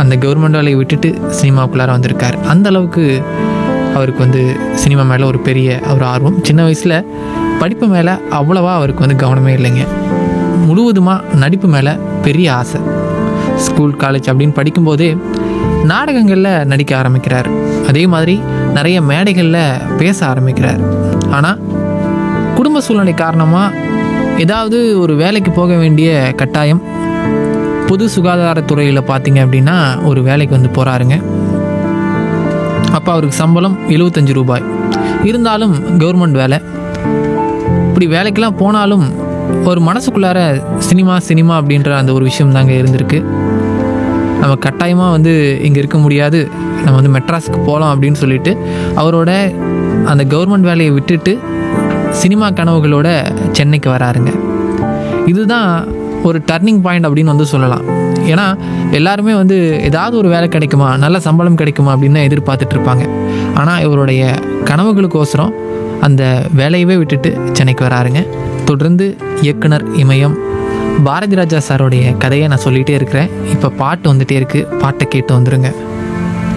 அந்த கவர்மெண்ட் வேலையை விட்டுட்டு சினிமாவுக்குள்ளார வந்திருக்கார் அந்த அளவுக்கு அவருக்கு வந்து சினிமா மேலே ஒரு பெரிய ஒரு ஆர்வம் சின்ன வயசில் படிப்பு மேலே அவ்வளவா அவருக்கு வந்து கவனமே இல்லைங்க முழுவதுமாக நடிப்பு மேலே பெரிய ஆசை ஸ்கூல் காலேஜ் அப்படின்னு படிக்கும்போதே நாடகங்களில் நடிக்க ஆரம்பிக்கிறார் அதே மாதிரி நிறைய மேடைகளில் பேச ஆரம்பிக்கிறார் ஆனால் குடும்ப சூழ்நிலை காரணமாக ஏதாவது ஒரு வேலைக்கு போக வேண்டிய கட்டாயம் பொது சுகாதாரத்துறையில் பார்த்தீங்க அப்படின்னா ஒரு வேலைக்கு வந்து போகிறாருங்க அப்போ அவருக்கு சம்பளம் எழுபத்தஞ்சு ரூபாய் இருந்தாலும் கவர்மெண்ட் வேலை இப்படி வேலைக்கெல்லாம் போனாலும் ஒரு மனசுக்குள்ளார சினிமா சினிமா அப்படின்ற அந்த ஒரு விஷயம் தாங்க இருந்திருக்கு நம்ம கட்டாயமாக வந்து இங்கே இருக்க முடியாது நம்ம வந்து மெட்ராஸுக்கு போகலாம் அப்படின்னு சொல்லிட்டு அவரோட அந்த கவர்மெண்ட் வேலையை விட்டுட்டு சினிமா கனவுகளோட சென்னைக்கு வராருங்க இதுதான் ஒரு டர்னிங் பாயிண்ட் அப்படின்னு வந்து சொல்லலாம் ஏன்னா எல்லாருமே வந்து ஏதாவது ஒரு வேலை கிடைக்குமா நல்ல சம்பளம் கிடைக்குமா அப்படின்னு தான் எதிர்பார்த்துட்டு இருப்பாங்க ஆனால் இவருடைய கனவுகளுக்கோசரம் அந்த வேலையவே விட்டுட்டு சென்னைக்கு வராருங்க தொடர்ந்து இயக்குனர் இமயம் பாரதி ராஜா சாரோடைய கதையை நான் சொல்லிகிட்டே இருக்கிறேன் இப்போ பாட்டு வந்துட்டே இருக்குது பாட்டை கேட்டு வந்துருங்க